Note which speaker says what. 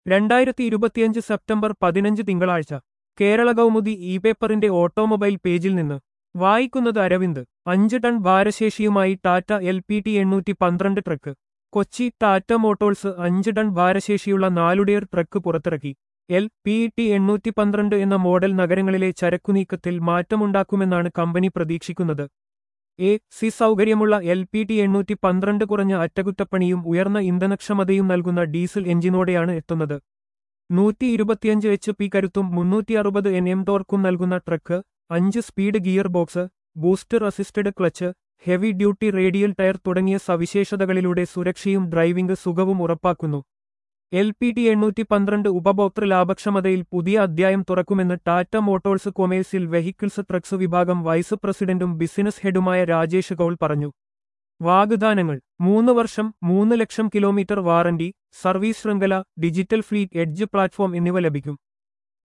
Speaker 1: രണ്ടായിരത്തി ഇരുപത്തിയഞ്ച് സെപ്റ്റംബർ പതിനഞ്ച് തിങ്കളാഴ്ച കേരള കൗമുദി ഇ പേപ്പറിന്റെ ഓട്ടോമൊബൈൽ പേജിൽ നിന്ന് വായിക്കുന്നത് അരവിന്ദ് അഞ്ച് ടൺ ഭാരശേഷിയുമായി ടാറ്റ എൽ പി ടി എണ്ണൂറ്റി പന്ത്രണ്ട് ട്രക്ക് കൊച്ചി ടാറ്റ മോട്ടോഴ്സ് അഞ്ച് ടൺ ഭാരശേഷിയുള്ള നാലുടേർ ട്രക്ക് പുറത്തിറക്കി എൽ പി ടി എണ്ണൂറ്റി പന്ത്രണ്ട് എന്ന മോഡൽ നഗരങ്ങളിലെ ചരക്കുനീക്കത്തിൽ മാറ്റമുണ്ടാക്കുമെന്നാണ് കമ്പനി പ്രതീക്ഷിക്കുന്നത് എ സി സൗകര്യമുള്ള എൽ പി ടി എണ്ണൂറ്റി പന്ത്രണ്ട് കുറഞ്ഞ അറ്റകുറ്റപ്പണിയും ഉയർന്ന ഇന്ധനക്ഷമതയും നൽകുന്ന ഡീസൽ എഞ്ചിനോടെയാണ് എത്തുന്നത് നൂറ്റി ഇരുപത്തിയഞ്ച് എച്ച് പി കരുത്തും മുന്നൂറ്റി അറുപത് എൻ എം ടോർക്കും നൽകുന്ന ട്രക്ക് അഞ്ച് speed gearbox booster assisted clutch heavy duty radial tyre തുടങ്ങിയ സവിശേഷതകളിലൂടെ സുരക്ഷയും ഡ്രൈവിംഗ് സുഖവും ഉറപ്പാക്കുന്നു എൽ പി ടി എണ്ണൂറ്റി പന്ത്രണ്ട് ഉപഭോക്തൃ ലാഭക്ഷമതയിൽ പുതിയ അധ്യായം തുറക്കുമെന്ന് Tata Motors commercial vehicles trucks വിഭാഗം വൈസ് പ്രസിഡന്റും ബിസിനസ് ഹെഡുമായ രാജേഷ് കൌൾ പറഞ്ഞു വാഗ്ദാനങ്ങൾ മൂന്ന് വർഷം മൂന്ന് ലക്ഷം കിലോമീറ്റർ വാറന്റി സർവീസ് ശൃംഖല ഡിജിറ്റൽ ഫ്ലീറ്റ് എഡ്ജ് പ്ലാറ്റ്ഫോം എന്നിവ ലഭിക്കും